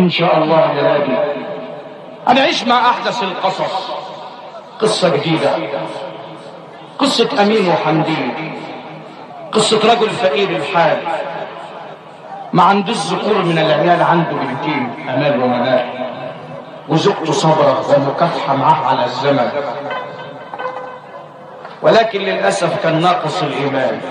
إن شاء الله يا راجل هنعيش مع أحدث القصص قصة جديدة قصة أمين وحمدين قصة رجل فقير الحال ما عندوش ذكور من العيال عنده بنتين أمال ومنال وزوجته صبرة ومكافحة معاه على الزمن ولكن للأسف كان ناقص الإيمان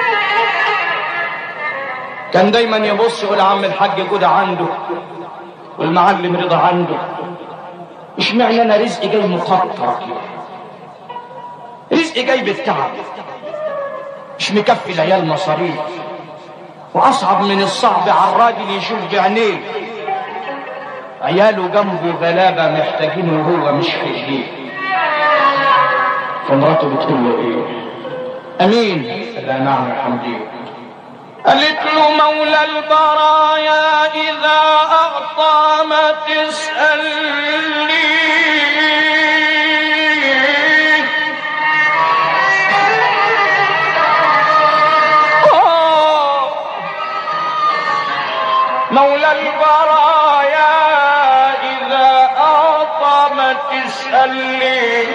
كان دايما يبص يقول عم الحاج جودة عنده والمعلم رضا عنده مش معنى انا رزقي جاي مقطع كده رزقي جاي بالتعب مش مكفي العيال مصاريف واصعب من الصعب على الراجل يشوف بعينيه عياله جنبه غلابه محتاجينه وهو مش في ايديه فمراته بتقول له ايه امين لا نعم يا حمدين قالت له مولى البرايا إذا أعطى ما تسألني آه. مولى البرايا إذا أعطى ما تسألني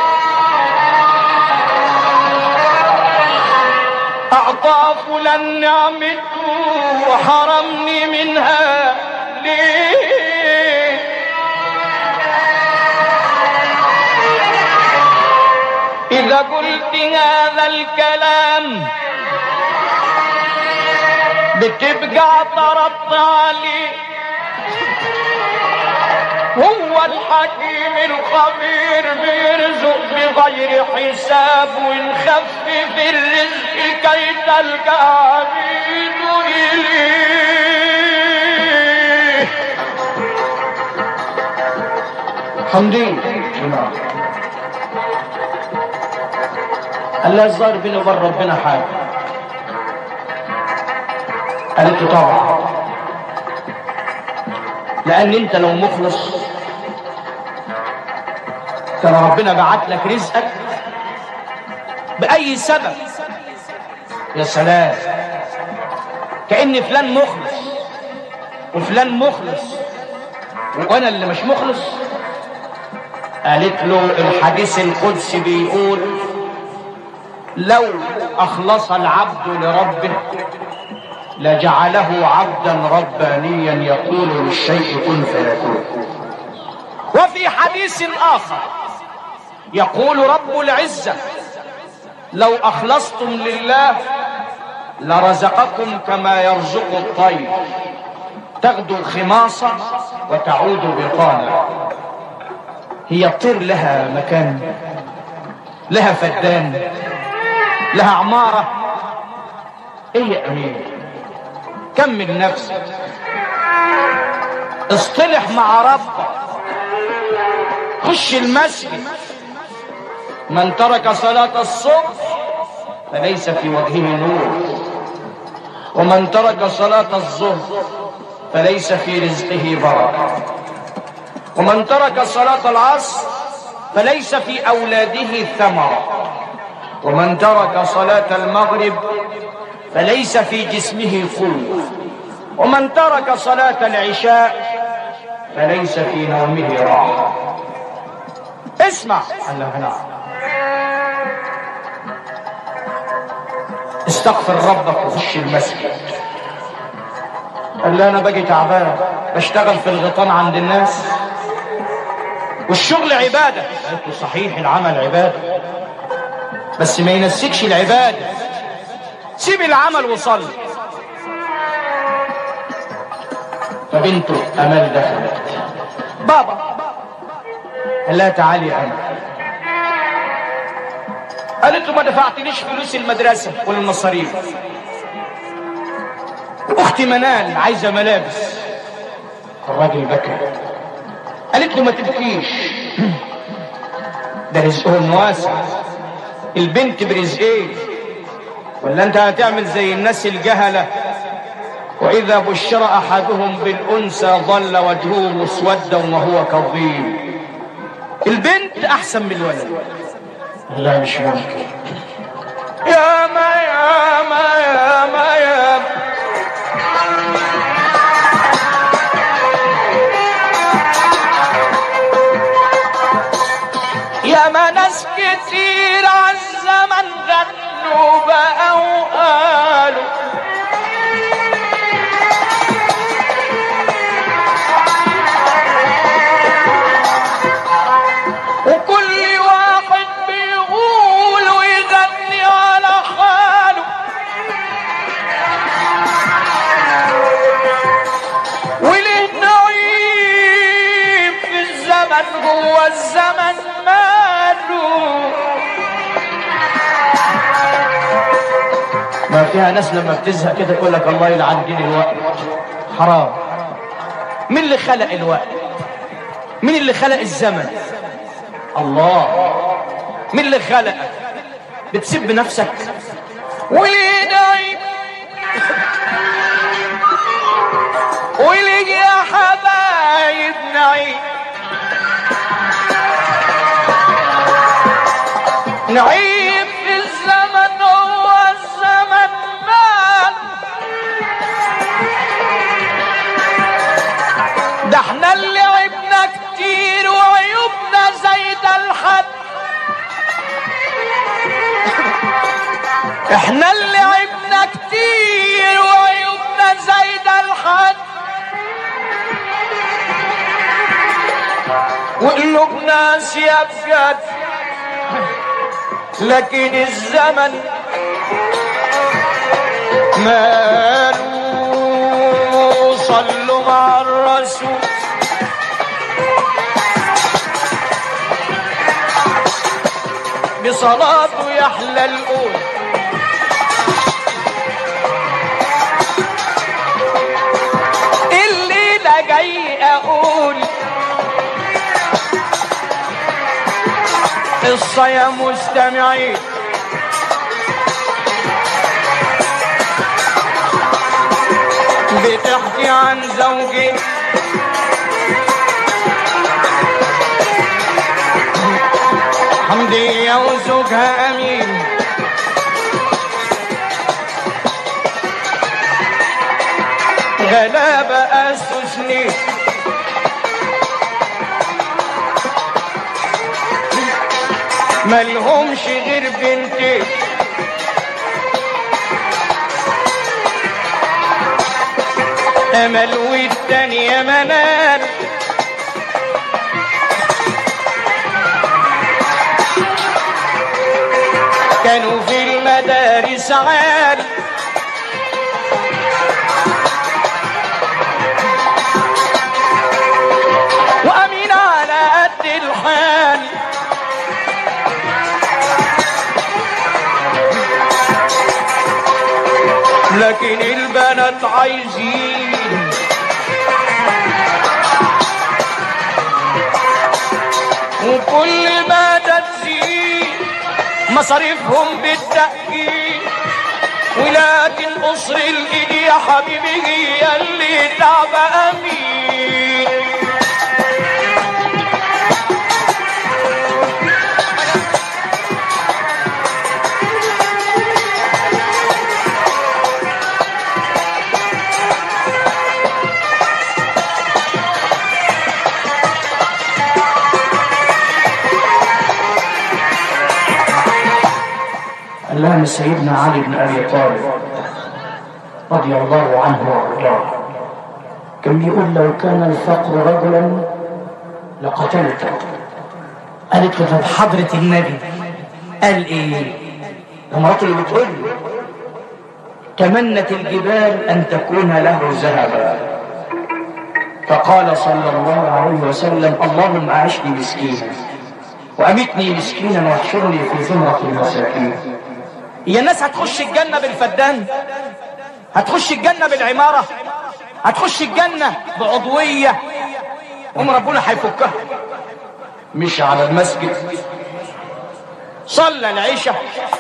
أعطى فلان نعمته وحرمني منها ليه إذا قلت هذا الكلام بتبقى اعترضت عليه هو الحكيم الخبير بيرزق بغير حساب ونخفف الرزق كي تلقى عبيد إليه حمدين قال لها الظاهر بيني وبين ربنا حاجه قالت له طبعا لان انت لو مخلص كان ربنا بعت لك رزقك باي سبب يا سلام كان فلان مخلص وفلان مخلص وانا اللي مش مخلص قالت له الحديث القدسي بيقول لو اخلص العبد لربه لجعله عبدا ربانيا يقول للشيء كن فيكون وفي حديث اخر يقول رب العزه لو اخلصتم لله لرزقكم كما يرزق الطير تغدو خماصة وتعود بطانا هي الطير لها مكان لها فدان لها عمارة ايه يا امين كمل نفسك اصطلح مع ربك خش المسجد من ترك صلاة الصبح فليس في وجهه نور ومن ترك صلاة الظهر فليس في رزقه بركة ومن ترك صلاة العصر فليس في أولاده ثمرة ومن ترك صلاة المغرب فليس في جسمه قوة ومن ترك صلاة العشاء فليس في نومه راحة اسمع الله نعم استغفر ربك وخش المسجد قال لي انا باجي تعبان بشتغل في الغيطان عند الناس والشغل عباده قلت له صحيح العمل عباده بس ما ينسكش العباده سيب العمل وصلي فبنته امال دخلت بابا قال لها تعالي يا امل قالت له ما دفعتليش فلوس المدرسه والمصاريف واختي منال عايزه ملابس الراجل بكى قالت له ما تبكيش ده رزقهم واسع البنت برزقين ولا انت هتعمل زي الناس الجهله واذا بشر احدهم بالانثى ظل وجهه مسودا وهو كظيم البنت احسن من الولد لا مش ممكن يا ما يا ما يا ما يا ما الزمن ماله ما فيها ناس لما بتزهق كده يقول لك الله يلعن دين الوقت حرام مين اللي خلق الوقت مين اللي خلق الزمن الله مين اللي خلقك بتسب نفسك وليه نايم وليه يا حبايب نعيم نعيم في الزمن هو الزمن مال ده احنا اللي عبنا كتير وعيوبنا زايد الحد احنا اللي عبنا كتير وعيوبنا زايد الحد وقلوبنا يا بجد لكن الزمن ماله صلوا مع الرسول بصلاته يحلى الأول الليلة جاي أقول قصة يا مستمعين بتحكي عن زوجي حمدية وزوجها أمين غلابة أسسني ملهمش غير بنتي امل والتانية منال كانوا في المدارس عال وامين على قد الحال لكن البنات عايزين وكل ما تزيد مصاريفهم بالتأكيد ولكن قصر الايد يا حبيبي هي اللي تعب امين اللهم سيدنا علي بن ابي طالب رضي الله عنه وارضاه كان بيقول لو كان الفقر رجلا لقتلته قالت له طب حضرة النبي قال ايه ومراته اللي بتقول له تمنت الجبال ان تكون له ذهبا فقال صلى الله عليه وسلم اللهم اعشني مسكينا وامتني مسكينا واحشرني في زمرة المساكين هي الناس هتخش الجنة بالفدان هتخش الجنة بالعمارة هتخش الجنة بعضوية قوم ربنا هيفكها مش على المسجد صلى العشاء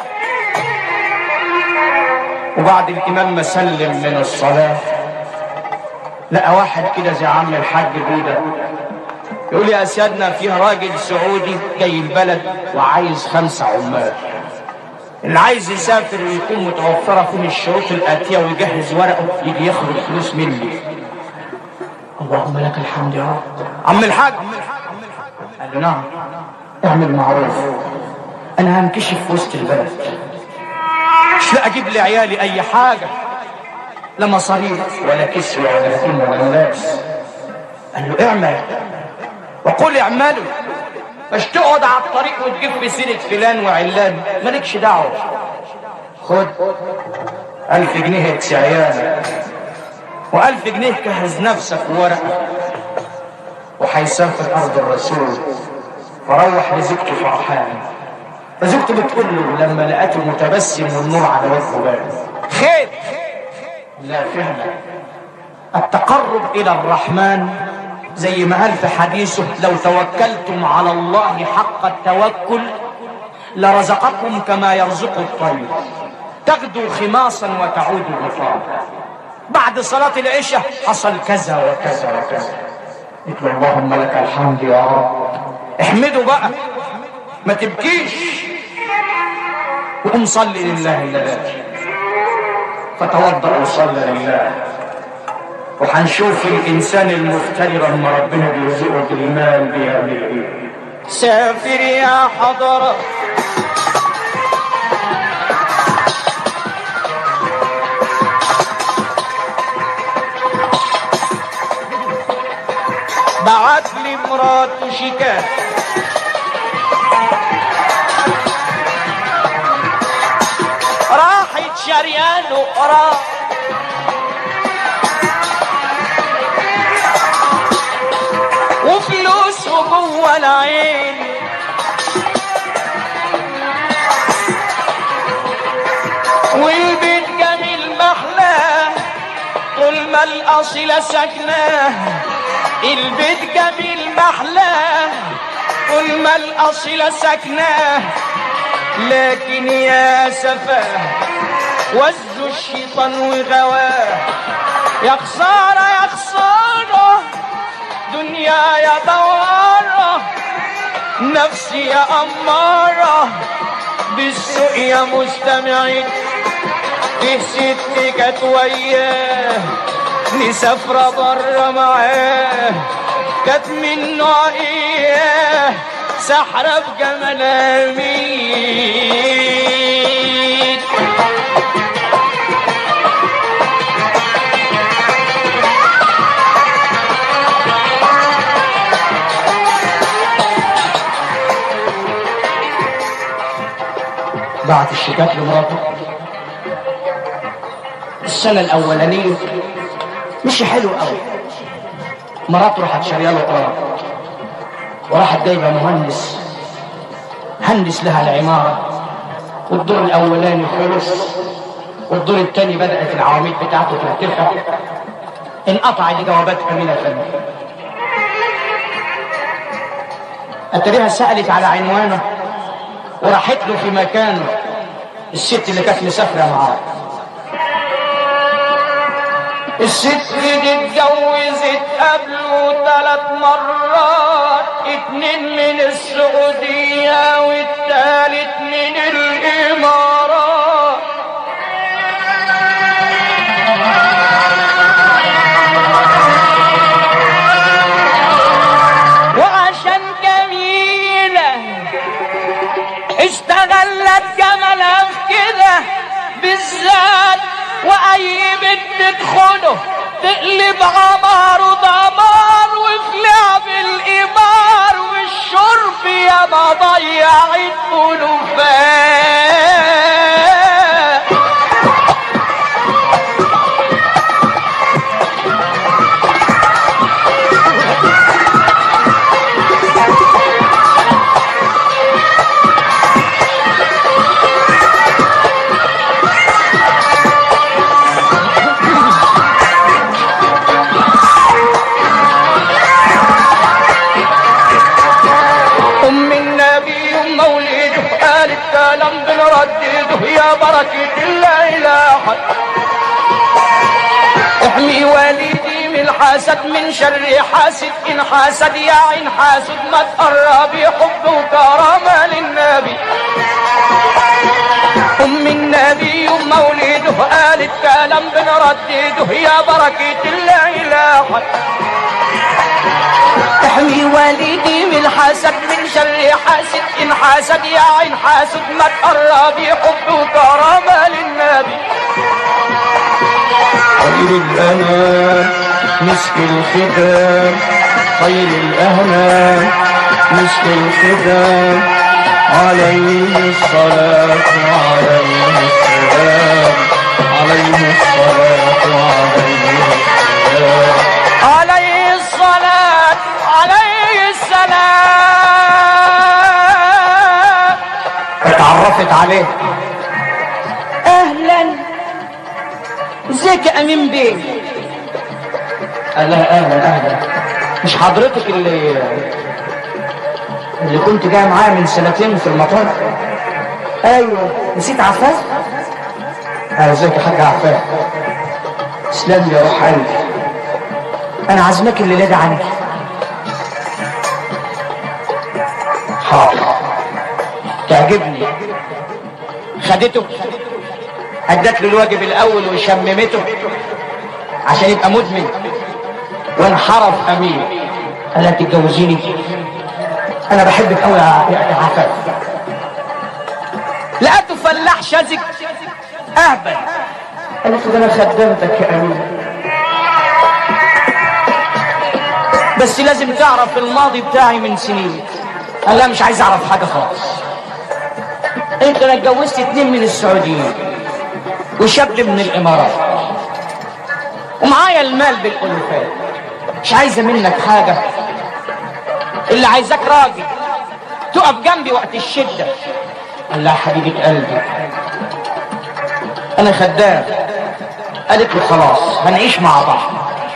وبعد الإمام ما سلم من الصلاة لقى واحد كده زي عم الحاج بودة يقول يا سيادنا فيه راجل سعودي جاي البلد وعايز خمسة عمال اللي عايز يسافر ويكون متوفرة فيه الشروط الآتية ويجهز ورقه يجي ياخد الفلوس مني اللهم لك الحمد يا رب عم الحاج قال له نعم اعمل معروف انا هنكشف في وسط البلد مش لا اجيب لعيالي اي حاجة لا مصاريف ولا كسوة ولا هدوم ولا ملابس قال له اعمل وقل اعملوا مش تقعد على الطريق وتجيب في سيرة فلان وعلان مالكش دعوة خد ألف جنيه اكس عيالك وألف جنيه جهز نفسك وورقة وهيسافر أرض الرسول فروح لزوجته فرحان فزوجته بتقول له لما لقته متبسم والنور على وجهه بارد خير لا فعلا التقرب الى الرحمن زي ما قال في حديثه لو توكلتم على الله حق التوكل لرزقكم كما يرزق الطير تغدو خماصا وتعود بطانا بعد صلاة العشاء حصل كذا وكذا وكذا قلت له اللهم لك الحمد يا رب احمده بقى ما تبكيش وقوم صلي لله الليلة فتوضأ وصلى لله وحنشوف الإنسان المفتري لما ربنا بيرزقه بالمال بيعمل إيه سافر يا حضرة بعت لي مراته شكاية راحت شريان وقرا وفلوسه جوه العين والبيت جميل محلاه طول ما الأصيلة سكناه البيت جميل محلاه طول ما الأصيلة سكناه لكن يا سفاه وزوا الشيطان وغواه يا خسارة يا خسارة دنيا يا دوارة نفسي يا أمارة بالسوء يا مستمعين في ست كانت وياه مسافرة برا معاه كانت من نوع ايه سحرة بجمالها مين بعت الشيكات لمراته السنة الأولانية مش حلو قوي مراته راحت شاريه له قرار وراحت جايبه مهندس هندس لها العمارة والدور الأولاني خلص والدور الثاني بدأت العواميد بتاعته ترتفع انقطع الجوابات كاملة أتريها سألت على عنوانه وراحت له في مكانه الست اللي كانت مسافرة معاه الست دي اتجوزت قبله ثلاث مرات اتنين من السعودية والتالت من الإمارات وعشان جميلة اشتغلت جملها في كده بالذات واي بنت تدخله تقلب عمار ودمار وفي لعب القمار والشرب يا ما ضيعت ألوفات أم النبي يوم مولده قالت كلام بنردده يا بركة الله لا أحد احمي والدي من الحسد من شر حاسد إن حسد يا عين حاسد ما تقربي حب وكرامة للنبي أم النبي يوم مولده قالت كلام بنردده يا بركة الله لا أحد احمي والدي من الحسد من شر حاسد ان حسد يا عين حاسد ما تقربي حب وكرامه للنبي خير الأنام مسك الختام خير الأهنام مسك الختام عليه الصلاة وعليه السلام عليه الصلاة وعليه السلام عليه الصلاة عليه السلام اتعرفت عليه اهلا ازيك يا امين بيه قال لها اهلا اهلا مش حضرتك اللي اللي كنت جاي معايا من سنتين في المطار ايوه نسيت عفاف اهلا ازيك يا حاج عفاف تسلم لي يا روح قلبي انا عازمك الليله دي عنك حاضر تعجبني خدته ادت له الواجب الاول وشممته عشان يبقى مدمن وانحرف امين قال لها تتجوزيني انا بحبك قوي يا عفاف لقيته فلاح شاذك اهبل قالت له ده انا خدمتك يا امين بس لازم تعرف الماضي بتاعي من سنين قال لا مش عايز اعرف حاجه خالص انت انا اتجوزت اتنين من السعوديين وشاب من الامارات ومعايا المال بالالوفات مش عايزه منك حاجه اللي عايزاك راجل تقف جنبي وقت الشده قال لها حبيبه قلبي انا خدام قالت له خلاص هنعيش مع بعض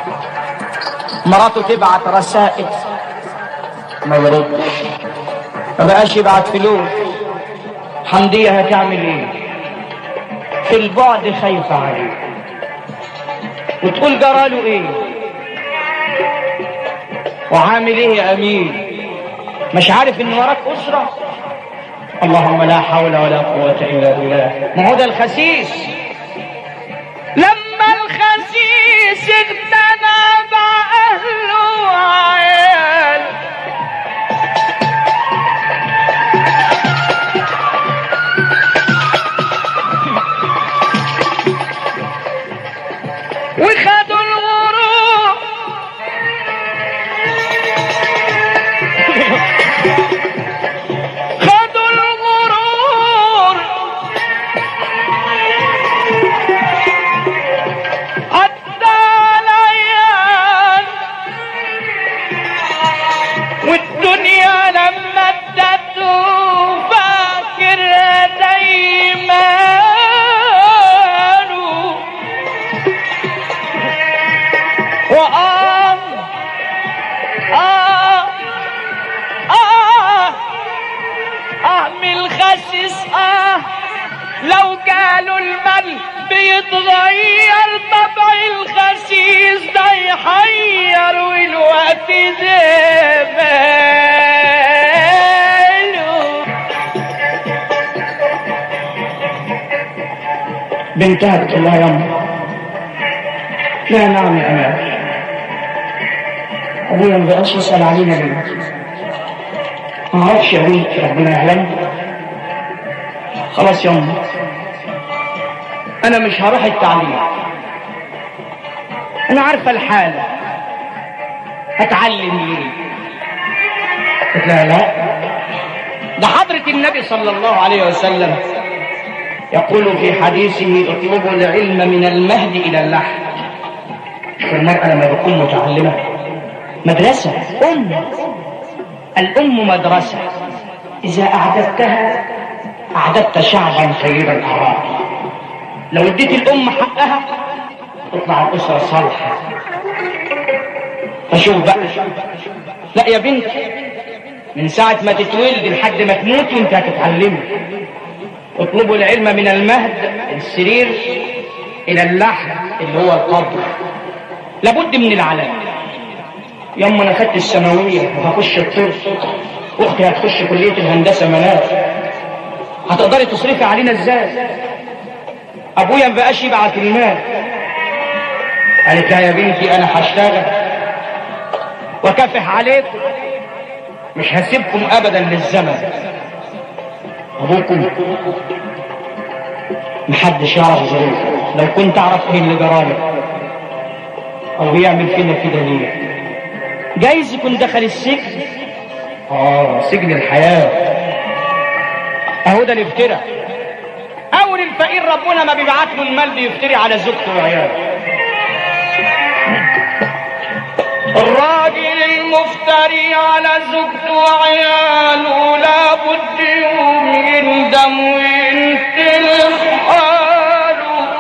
مراته تبعت رسائل ما يردش ما بقاش يبعت فلوس حمدية هتعمل ايه في البعد خايفة عليه وتقول جراله ايه وعامل ايه يا امين مش عارف ان وراك اسرة اللهم لا حول ولا قوة الا بالله ما هو ده الخسيس لما الخسيس اغتنى مع اهله وعيال وخدوا الغروب خدوا الغرور حتى العيال والدنيا لما ادته فاكر دايما وآه آه آه آه من الخسس آه لو قالوا المل بيتغير طبع الخسيس ده يحير والوقت زمانه بنتها بتقول لها يما لا نعم يا أمال أبويا ما بقاش يسأل علينا ليه ما أعرفش يا بنت ربنا يعلم خلاص يما أنا مش هروح التعليم أنا عارفة الحالة هتعلم ليه قلت لها لا ده حضرة النبي صلى الله عليه وسلم يقول في حديثه اطلبوا العلم من المهد إلى اللحد المرأة لما بتكون متعلمة مدرسة أم الأم مدرسة إذا أعددتها أعددت شعبا خير الأعراض لو اديت الأم حقها تطلع الأسرة صالحة فشوف بقى لا يا بنت من ساعة ما تتولد لحد ما تموت وانت هتتعلمي اطلبوا العلم من المهد السرير إلى اللحد اللي هو القبر لابد من العلم يوم انا خدت الثانويه وهخش الطب اختي هتخش كليه الهندسه مناخ هتقدري تصرفي علينا ازاي ابويا ما بقاش يبعت المال قالت لها يا بنتي انا هشتغل وكافح عليكم مش هسيبكم ابدا للزمن ابوكم محدش يعرف ظروفه لو كنت اعرف ايه اللي جرالك او يعمل فينا كده ليه جايز يكون دخل السجن اه سجن الحياة اهو ده الافتراء اول الفقير ربنا ما بيبعت له المال بيفتري على زوجته وعياله الراجل المفتري يفتري على زوجته وعياله لابد يوم يندم وينتهي حاله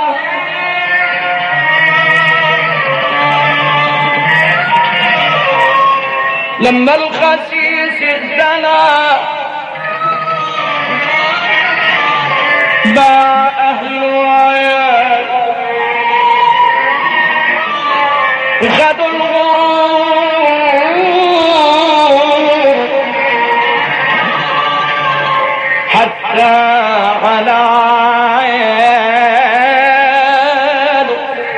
لما الخسيس اتزنى باع أهله وعياله خدوا الغرور حتى على عياله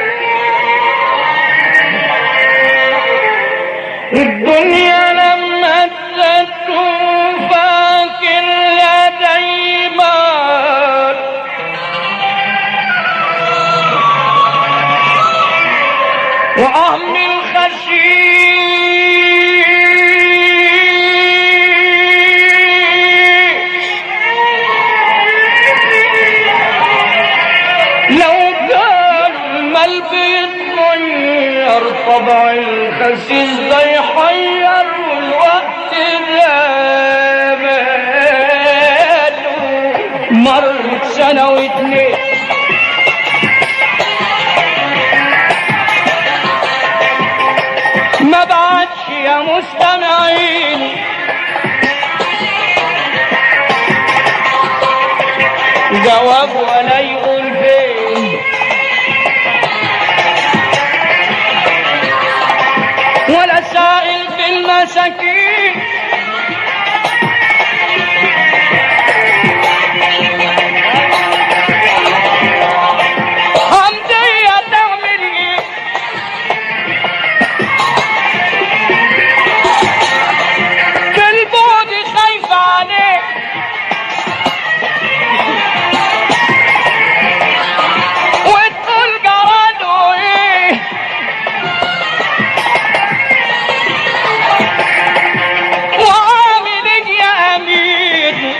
الدنيا لما ادته فاكر يا دايما وأهم الخشيش لو كان المال بيتغير طبع الخسيس ده يحير والوقت ده ماله مرت سنة واتنين ما بعدش يا مستمعين جواب ولا يقول فين ولا سائل في المساكين حمدية تعمل ايه في البعد خايف عليك وتقول جراله ايه وعامل ايه يا امين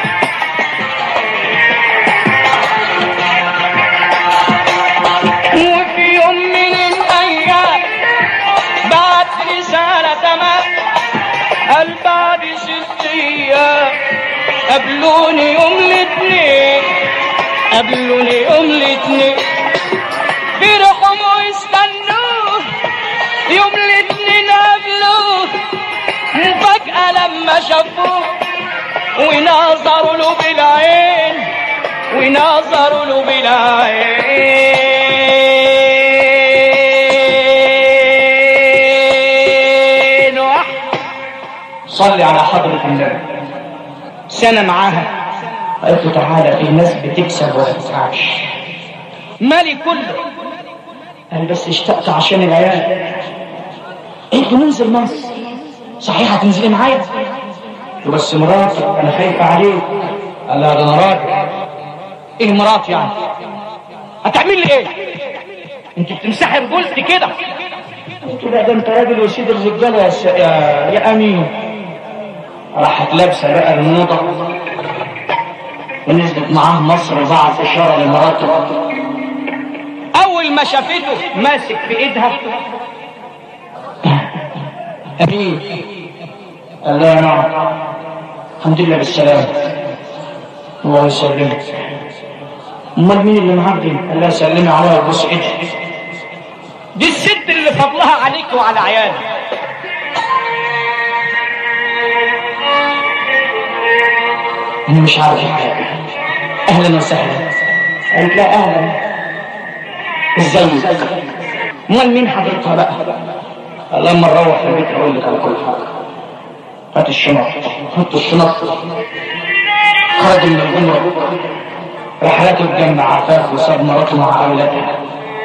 وفي يوم من الايام بعت رسالة تمام قال بعد ست ايام قابلوني يوم الاثنين قابلوني يوم الاثنين فرحوا ويستنوه يوم الاثنين قابلوه مفاجأة لما شافوه ونظروا له بالعين ونظروا له بالعين واحد صلي على حضرة النبي سنة معاها قالت له تعالى في ناس بتكسب وما بتدفعش مالي كله قال بس اشتقت عشان العيال انت ننزل مصر صحيح هتنزلي معايا قلت له بس مراتي انا خايفة عليك قال لها ده انا راجل ايه مراتي يعني هتعمل لي ايه انت بتمسحي رجولتي كده قلت له لا ده انت راجل وسيد الرجاله يا, س... يا يا امين راحت لابسه بقى الموضه ونزلت معاه مصر وبعت اشاره لمراته اول ما شافته ماسك في ايدها امين قال لها نعم الحمد لله بالسلامه الله يسلمك امال مين اللي معاك دي؟ قال لها سلمي عليها وبوس ايدها دي الست اللي فضلها عليك وعلى عيالك انا مش عارف حاجه اهلا وسهلا قالت لا اهلا ازيك امال مين حضرتها بقى قال لما نروح البيت اقول لك على كل حاجه هات الشنط حط الشنط خرج من العمره رحلته بجمع عفاف وساب مراته مع اولادها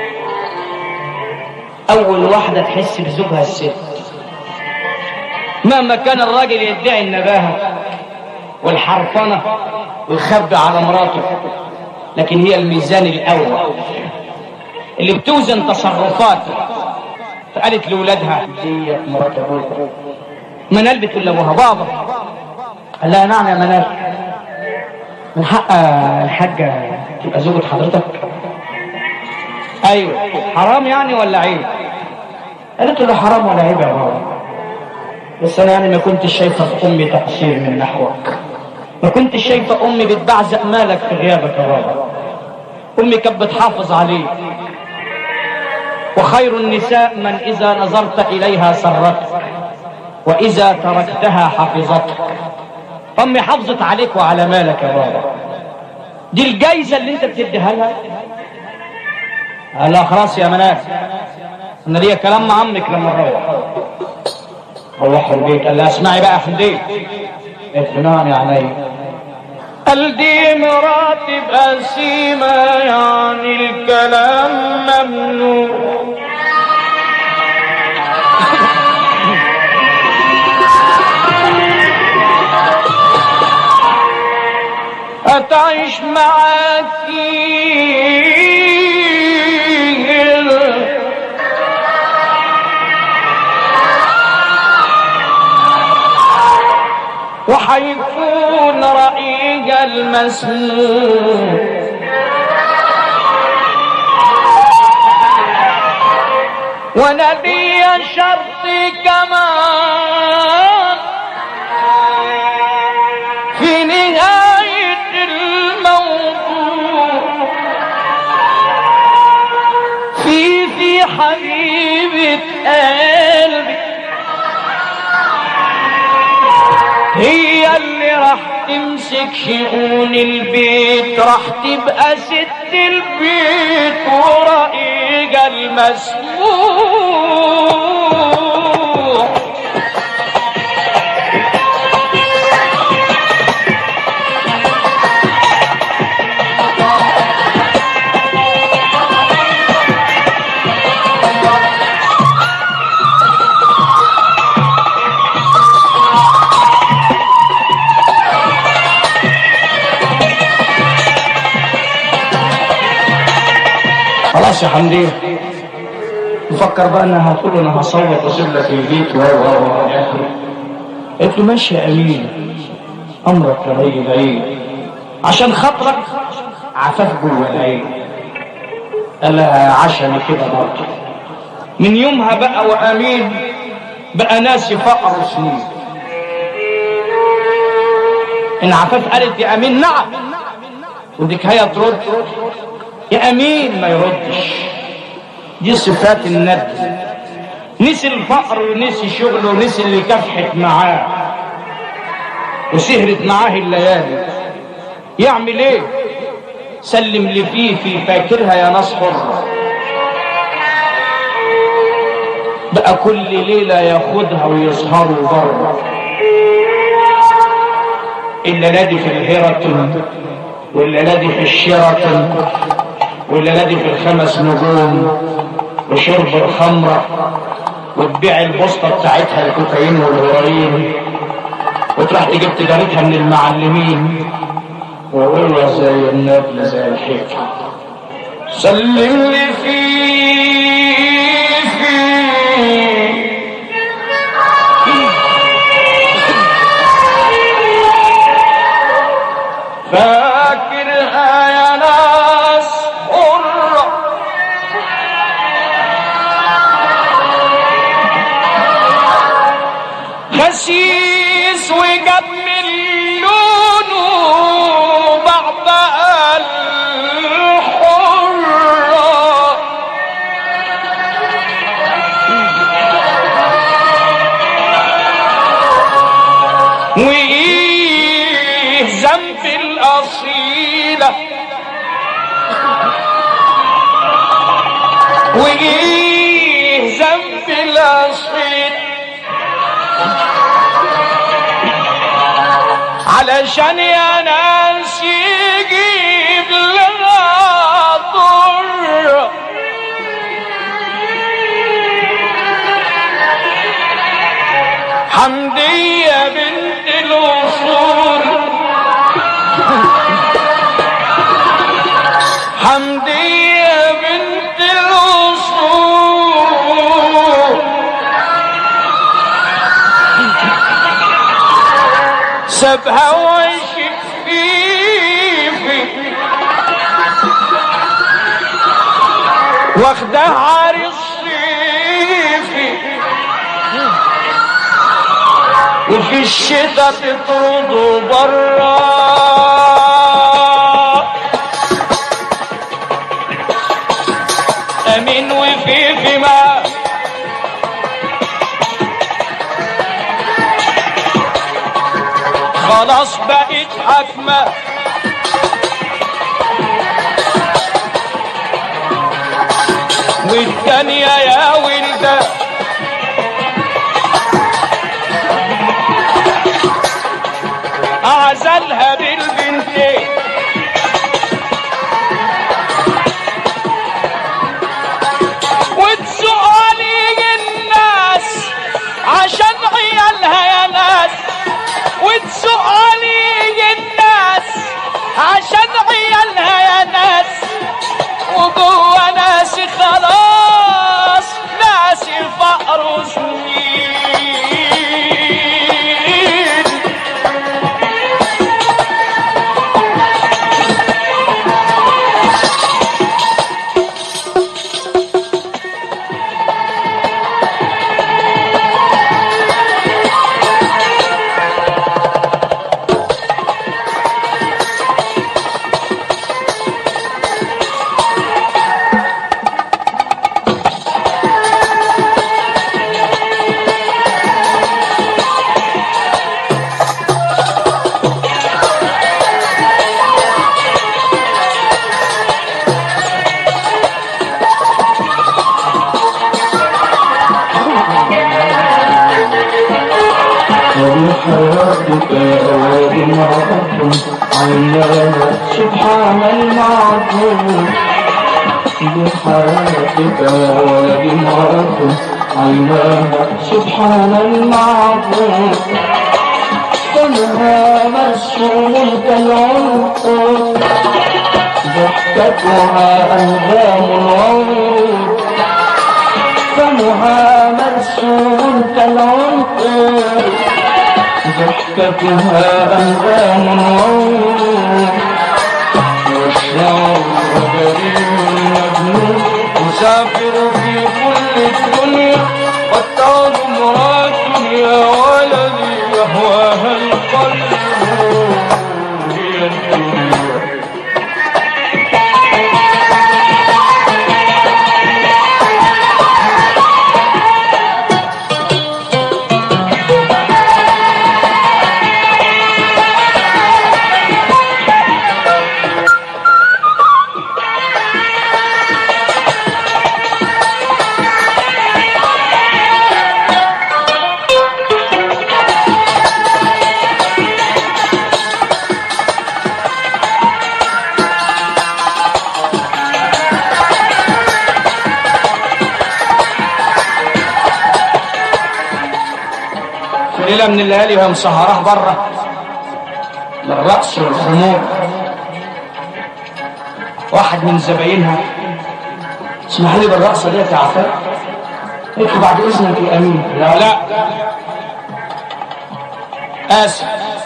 اول واحده تحس بزوجها الست مهما كان الراجل يدعي النباهه والحرفنه ويخبي على مراته لكن هي الميزان الاول اللي بتوزن تصرفاته فقالت لاولادها ديت مرات ابوك منال بتقول لابوها بابا قال لها نعم يا منال من حق الحاجه تبقى زوجة حضرتك ايوه حرام يعني ولا عيب قالت له حرام ولا عيب يا بابا بس انا يعني ما كنتش شايفه في امي تقصير من نحوك ما كنتش شايفه امي بتبعزق مالك في غيابك يا بابا امي كانت بتحافظ عليك وخير النساء من اذا نظرت اليها سرتك واذا تركتها حفظتك امي حافظت عليك وعلى مالك يا بابا دي الجايزه اللي انت بتديها لها لا خلاص يا منال انا ليا كلام مع عمك لما نروح روح البيت قال لها اسمعي بقى يا حمدين قالت له نعم يا عيني قال دي مراتب قسيمة يعني الكلام ممنوع أتعيش معاكي وحيكون رأيك المسموع ونبي شرط كمان في نهاية الموضوع في في حبيبة قلبي هي اللي راح تمسك شؤون البيت راح تبقى ست البيت ورقيق المسموع خلاص يا حمدين مفكر بقى انها هتقول له انا هصوت واسيب في البيت و و و قلت له ماشي يا امين امرك يا ري العين عشان خاطرك عفاف جوه العين قال لها عشمي كده برضه من يومها بقى وامين بقى ناسي فقر سنين ان عفاف قالت يا امين نعم وديك هي ترد يا امين ما يردش دي صفات الند نسي الفقر ونسي شغله ونسي اللي كافحت معاه وسهرت معاه الليالي يعمل ايه سلم لفيفي فاكرها يا ناس حرة بقى كل ليلة ياخدها ويسهروا بره إلا نادي في الهيرتون ولا نادي في الشيراتون ولا نادي في الخمس نجوم وشرب الخمرة وتبيع البوسطة بتاعتها الكوكايين والهيروين وتروح تجيب تجارتها من المعلمين وهو زي النبل زي الحكم سلم لي في فاكرها يا ناس حرة خسيس وجاب من لونه بعض الحرة وإيه ذنب الأصيلة وإيه ذنب الأصيلة علشان يا ناس يجيب لها ضر حمدية بنت الوصول حمدية بنت الوصول سابها وشف فيفي واخدها عريس صيفي وفي الشتاء تطرده برا امين وفي فيما خلاص بقت حكمه والتانية يا ولده أعزلها بالبنتين وتسألي الناس عشان عيالها يا ناس وتسألي الناس عشان عيالها يا ناس وجوه ناسي خلاص ناسي فقر وسنين وبحياتك وبمرأة عيناها سبحان المعبود بحياتك وبمرأة عيناها سبحان المعبود فمها مرسوم كالعنقود ضحكتها أنغام الورود فمها مرسوم كالعنقود ضحكتها أنغام الورود والشعر غريب مجنون مسافر في كل الدنيا قد تعد امرأة يا ولدي يهواها القلب هي الدنيا في ليلة من الليالي وهي مسهراه بره للرقص والخمور واحد من زباينها اسمح لي بالرقصة ديت يا عفاف قلت له بعد اذنك يا امين لا لا اسف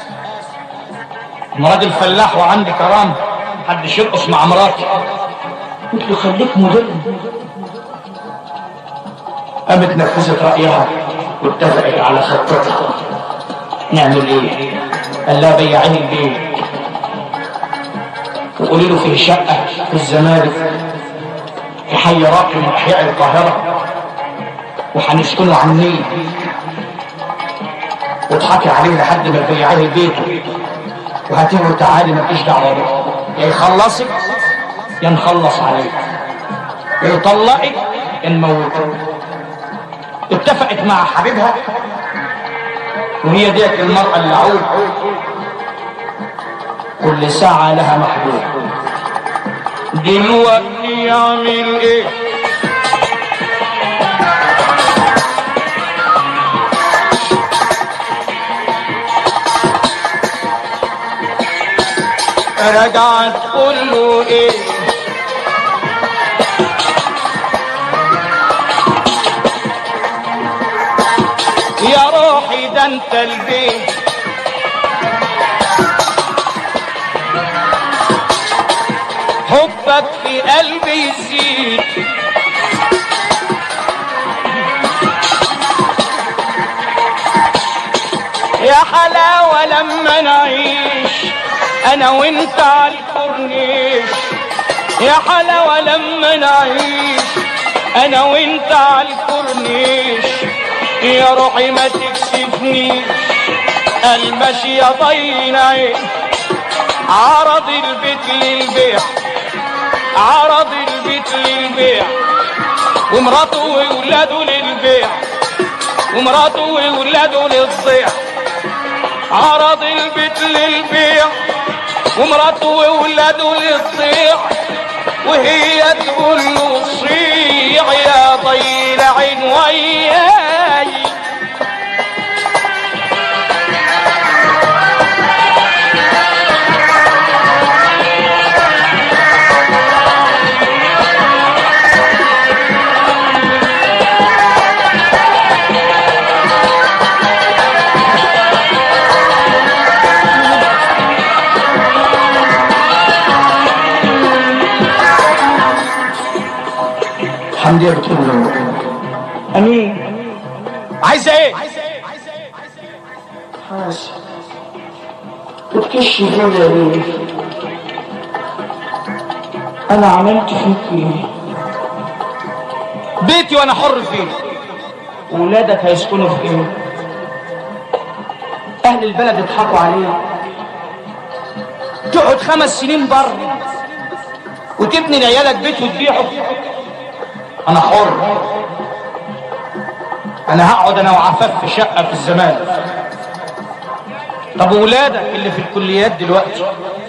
انا راجل فلاح وعندي كرامه محدش يرقص مع مراتي قلت له خليك مدرب قامت نفذت رايها واتفقت على خطتها نعمل ايه قال لها بيعيني البيت وقولي له فيه شقه في الزمالك في حي راقي من احياء القاهره وهنسكنه على النيل واضحكي عليه لحد ما تبيعيه بيته وهاتيه تعالي مفيش دعوه بيه يا يخلصك يا نخلص عليك يا يطلقك يا نموتك اتفقت مع حبيبها وهي ديت المرأة اللعوب كل ساعة لها محبوب دلوقتي يعمل ايه رجعت تقول له ايه يا روحي ده انت البيت حبك في قلبي يزيد حلاوة لما نعيش انا وانت على الكورنيش يا حلاوة لما نعيش انا وانت على الكورنيش يا روحي ما تكسفنيش المشي يا طين عين عرض البيت للبيع عرض البيت للبيع ومراته وولاده للبيع ومراته وولاده للضيع عرض البيت للبيع ومراته وولاده للضيع وهي تقول له صيع يا طيل عين وياي حمدي بتقول له امين عايزه ايه حاس بتكشي فيا ليه انا عملت فيك ايه بيتي وانا حر فيه ولادك هيسكنوا في ايه اهل البلد يضحكوا عليه تقعد خمس سنين بره وتبني لعيالك بيت وتبيعه انا حر انا هقعد انا وعفاف في شقه في الزمالك طب وولادك اللي في الكليات دلوقتي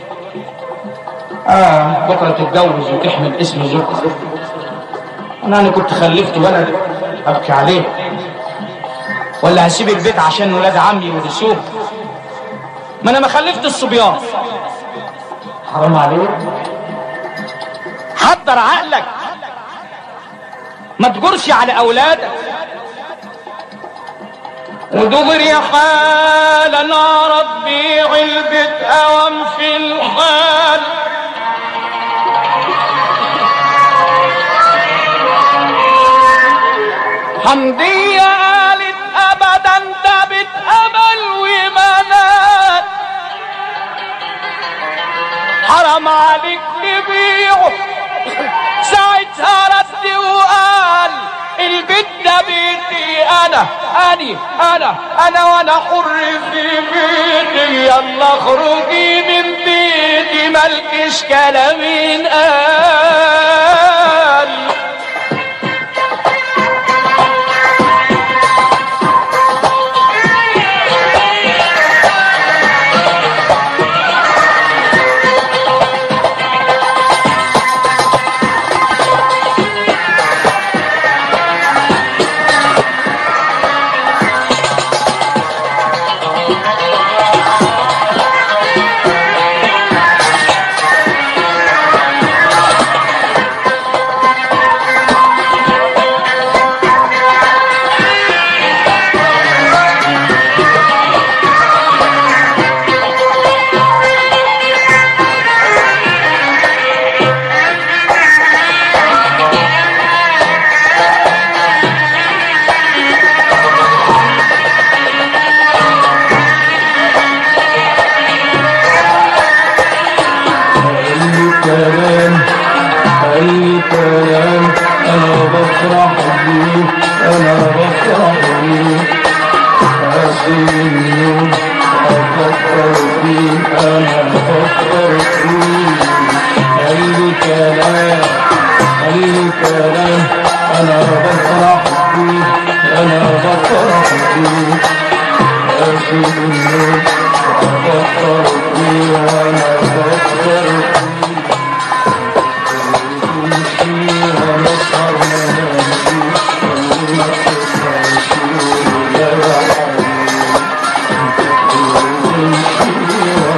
اه بكره تتجوز وتحمل اسم زوجها انا انا كنت خلفت ولد ابكي عليه ولا هسيب البيت عشان ولاد عمي ورثوه ما انا ما خلفت الصبيان حرام عليك حضر عقلك ما تجرش على اولادك ودغري حالا عرض بيع البيت اوام في الحال حمدية قالت ابدا ده بتقبل ومنات حرام عليك تبيعه ساعتها رد وقال البيت ده بيتي انا اني انا انا وانا حر في بيتي يلا اخرجي من بيتي مالكش كلام قال أي كلام أي كلام أنا بفرح بيه أنا بفرح بيه أصل النوم أفكر فيه أنا أفكر فيه أي كلام أي كلام أنا بفرح بيه أنا بفرح بيه أصل النوم أفكر فيه أنا أفكر فيه Yeah.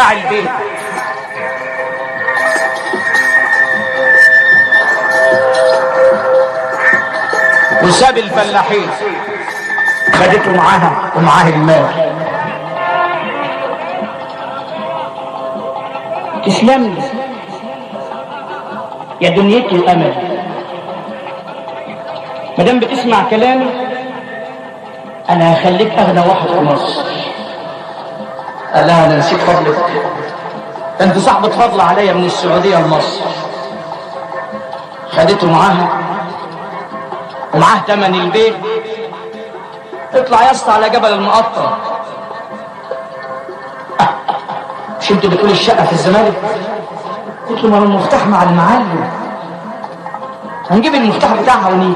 باع البيت وساب الفلاحين خدته معاها ومعاه المال تسلم لي يا دنيتي الامل ما دام بتسمع كلامي انا هخليك اغنى واحد في مصر قال لها انا نسيت فضلك انت صاحبة فضل عليا من السعودية لمصر خدته معاها ومعاه تمن البيت اطلع يا اسطى على جبل المقطم آه، مش انت بتقول الشقة في الزمالك قلت له ما هو المفتاح مع المعلم هنجيب المفتاح بتاعها ونيجي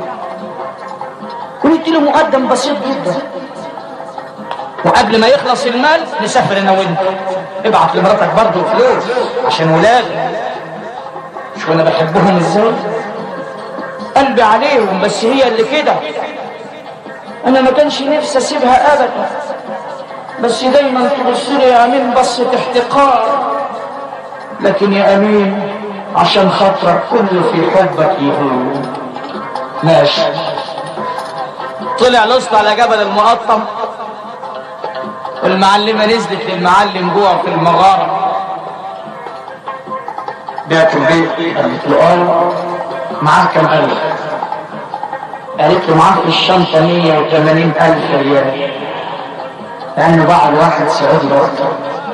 قلت له مقدم بسيط جدا وقبل ما يخلص المال نسافر انا وانت ابعت لمراتك برضه فلوس عشان ولادك مش وانا بحبهم ازاي قلبي عليهم بس هي اللي كده انا ما كانش نفسي اسيبها ابدا بس دايما تبص لي يا امين بصة احتقار لكن يا امين عشان خاطرك كله في حبك يهون ماشي طلع الاسطى على جبل المقطم والمعلمة نزلت للمعلم جوه في المغارة بعت البيت قالت له اه معاه كم ألف قالت له معاه في الشنطة 180 ألف ريال لأنه باع الواحد سعودي برضه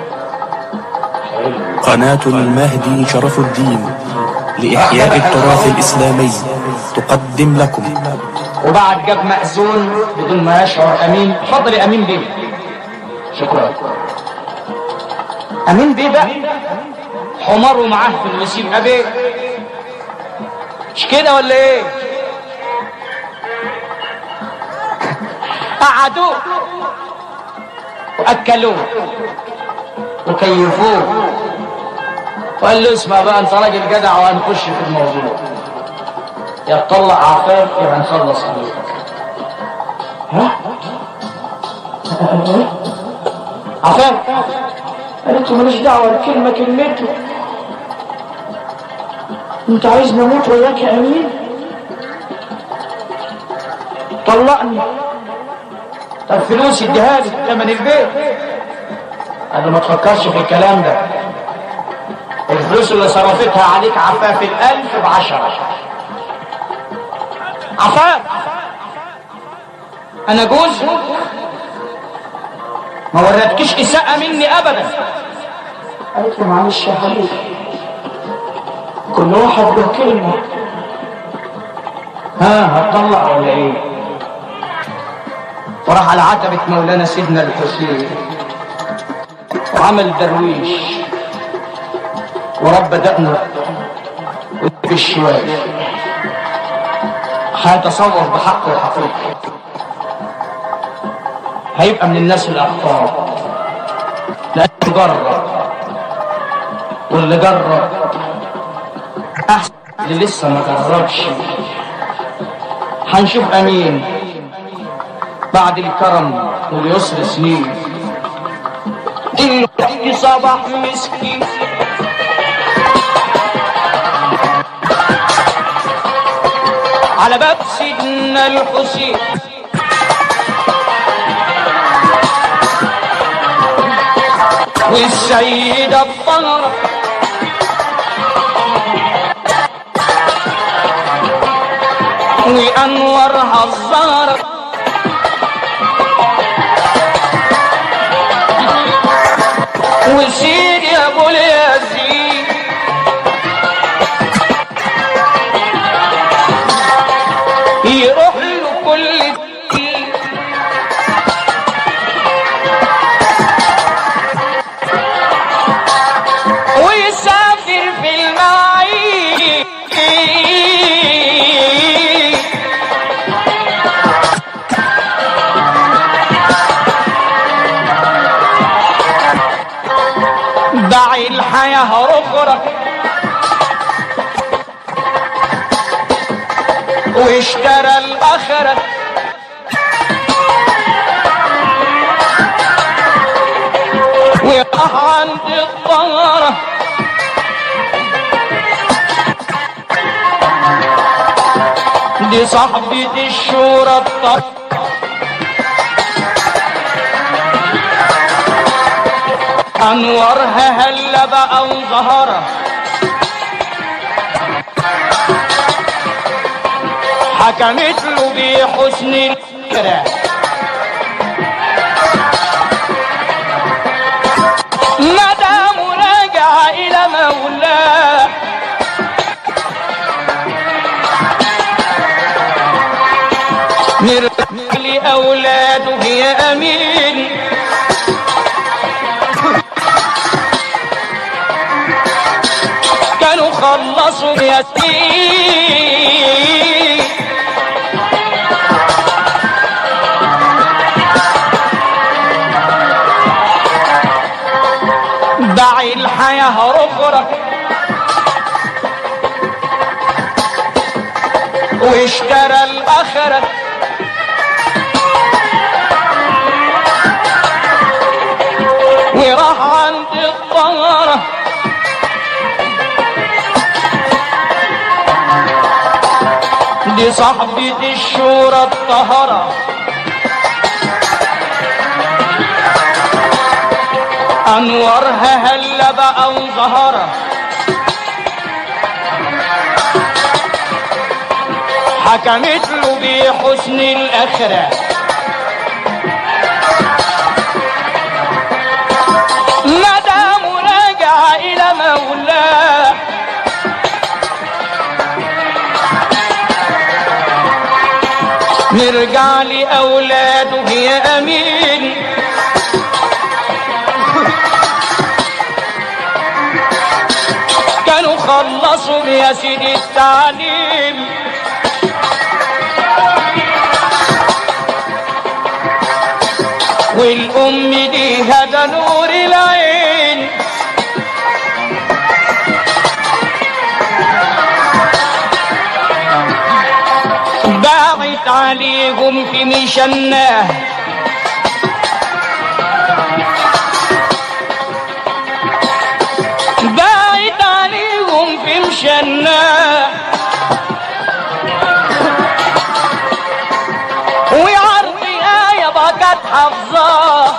قناة المهدي شرف الدين لإحياء التراث الإسلامي تقدم لكم وبعد جاب مأذون بدون ما يشعر أمين اتفضل يا أمين بيه شكرا أمين بيه بقى حماره معاه في الوسيم أبي مش كده ولا ايه قعدوه واكلوه وكيفوه وقال له اسمع بقى انت راجل جدع وهنخش في الموضوع يا تطلع عفاف يا هنخلص عليك ها عفاف قالت له ماليش دعوه الكلمه كلمته انت عايزني اموت وياك يا امين طلقني طب فلوس اديها لي ثمن البيت قال له ما تفكرش في الكلام ده الفلوس اللي صرفتها عليك عفاف الألف بعشرة عفاف أنا جوز ما وريتكش إساءة مني أبدا قالت له معلش يا حبيبي كل واحد له كلمة ها هتطلع ولا ايه وراح على عتبة مولانا سيدنا الحسين وعمل درويش ورب دقنه في الشوال هيتصور بحق وحقيقة هيبقى من الناس الأخطار لأنه جرب واللي جرب أحسن اللي لسه ما جربش هنشوف أمين بعد الكرم واليسر سنين دلوقتي صباح مسكين على باب سيدنا الحسين والسيدة الطهرة وأنورها الزهرة وسيدي أبو اليزيد يروح له كل الدين ويسافر في المعين دعي الحياة رخرة واشترى الآخرة وراح عند الطهرة دي صاحبة الشورى الطهرة أنورها هلا بقى وظهرة حكمت له بحسن الفكرة مدام رجع إلى مولاه نرجع لأولاده يا أمين كانوا خلصوا ياسين دعي الحياة أخرى واشترى الآخرة وراح عند الطهره دي صاحبة الشورى الطهرة أنورها هلا بقى وظهرة حكمت له بحسن الآخرة مدام رجع إلى مولاه نرجع لأولاده يا أمين كانوا خلصوا يا سيدي التعليم والأم دي هذا نور العين باعت عليهم في مشناه باعت عليهم في مشناه وعرض آية بقت حافظاه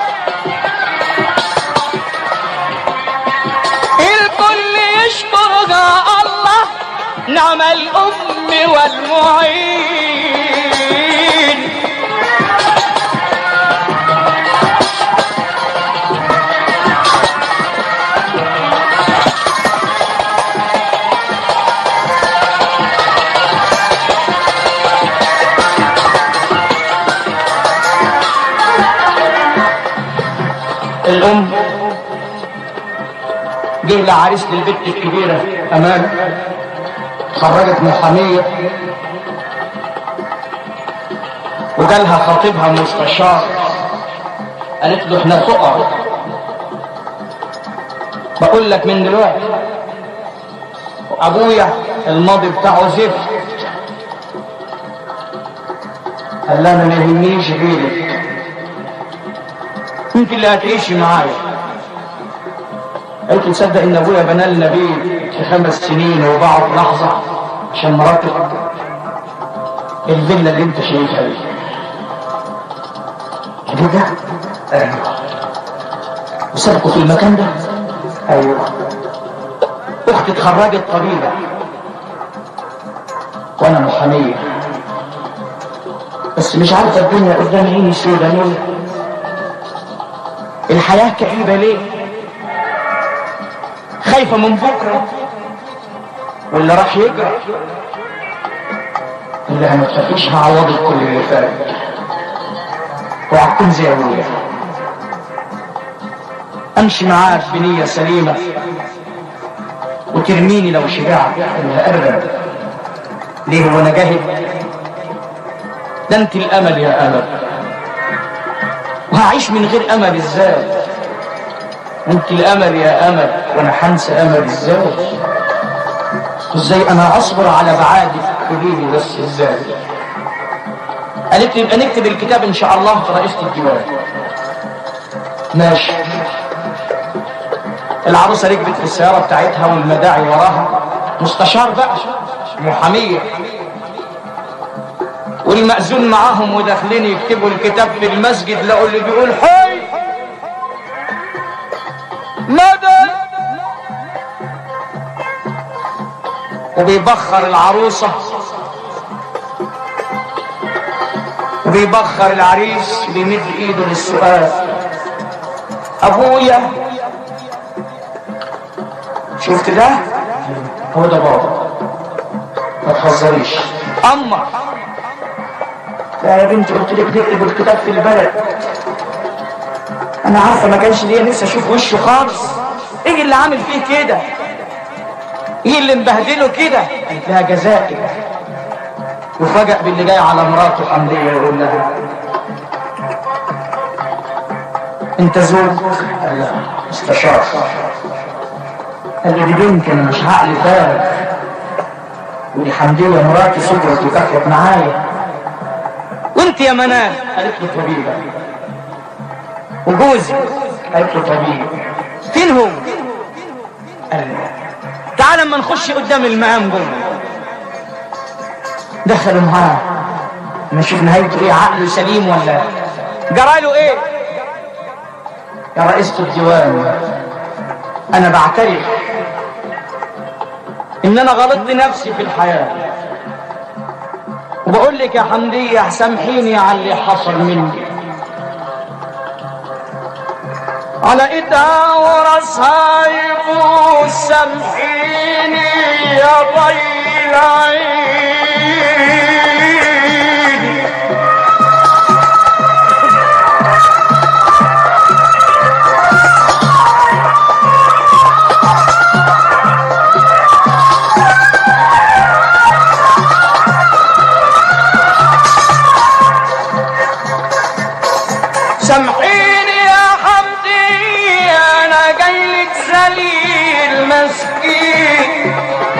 الكل يشكرها الله نعم الأم والمعين الأم جه لعريس للبنت الكبيرة أمان خرجت محامية وجالها خطيبها مستشار قالت له احنا فقراء بقول لك من دلوقتي ابويا الماضي بتاعه زفت قال لها انا ما يهمنيش غيرك انت اللي هتعيشي معايا قلت تصدق ان ابويا بنى لنا بيت في خمس سنين وبعد لحظه عشان مراتب الفيلا اللي انت شايفها دي قلت ده ايوه وسابكوا في المكان ده ايوه اختي اتخرجت طبيبه وانا محاميه بس مش عارفه الدنيا قدام عيني سودة ليه الحياه كئيبه ليه خايفة من بكرة واللي راح يجرى اللي ما تخافيش هعوضك كل اللي فات وهتكون زي ابويا امشي معاك بنية سليمة وترميني لو شجعت اللي ارغب ليه وانا جاهد ده انت الامل يا امل وهعيش من غير امل ازاي انت الامل يا امل وانا حنسى امل ازاي ازاي انا اصبر على بعادك قولي لي بس ازاي قالت لي يبقى نكتب الكتاب ان شاء الله في رئيسة الديوان ماشي العروسة ركبت في السيارة بتاعتها والمداعي وراها مستشار بقى محامية والمأذون معاهم وداخلين يكتبوا الكتاب في المسجد لقوا اللي بيقول حي مدد وبيبخر العروسة وبيبخر العريس بيمد ايده للسؤال ابويا شفت ده هو ده بابا ما تهزريش اما لا يا بنتي قلت لك نكتب الكتاب في البلد انا عارفه ما كانش ليا نفسي اشوف وشه خالص ايه اللي عامل فيه كده ايه اللي مبهدله كده قالت لها جزائي وفجأ باللي جاي على مراته حمدية يقول لها انت زوج قال لا مستشار قال لي دي بنتي انا مش عقلي فارغ ودي حمدية مراتي صبرت وكفت معايا وانت يا منال قالت له طبيبة وجوزي قالت له طبيب فين هو قال لي تعال اما نخش قدام المقام جوه دخلوا معاه نشوف نهايته ايه عقله سليم ولا جرى له ايه يا رئيسة الديوان انا بعترف ان انا غلطت نفسي في الحياة وبقول لك يا حمدية سامحيني على اللي حصل مني على ايدها وراسها يبوس سامحيني يا ضيل عيني سامحيني يا حمدي انا جايلك ذليل مسكين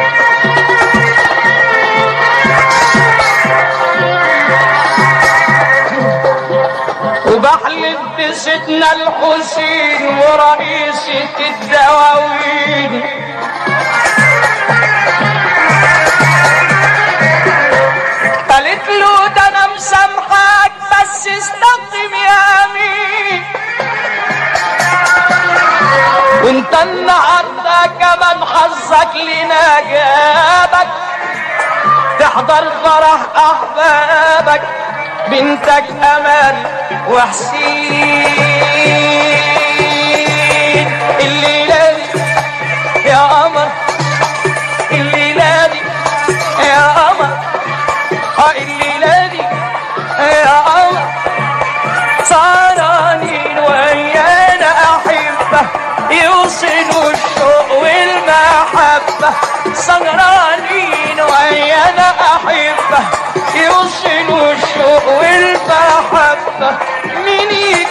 وبحلف بسيدنا الحسين ورئيسة الدواوين قالت له ده انا مسامحك بس استقم يا امين وانت النهارده كمان حظك لنا جابك تحضر فرح احبابك بنتك امل وحسين الليله دي يا قمر الليله دي يا قمر اه الليله دي يا قمر سهرانين ويانا احبه يوصلوا الشوق والمحبه سهرانين ويانا احبه يوصلوا الشوق والمحبه مين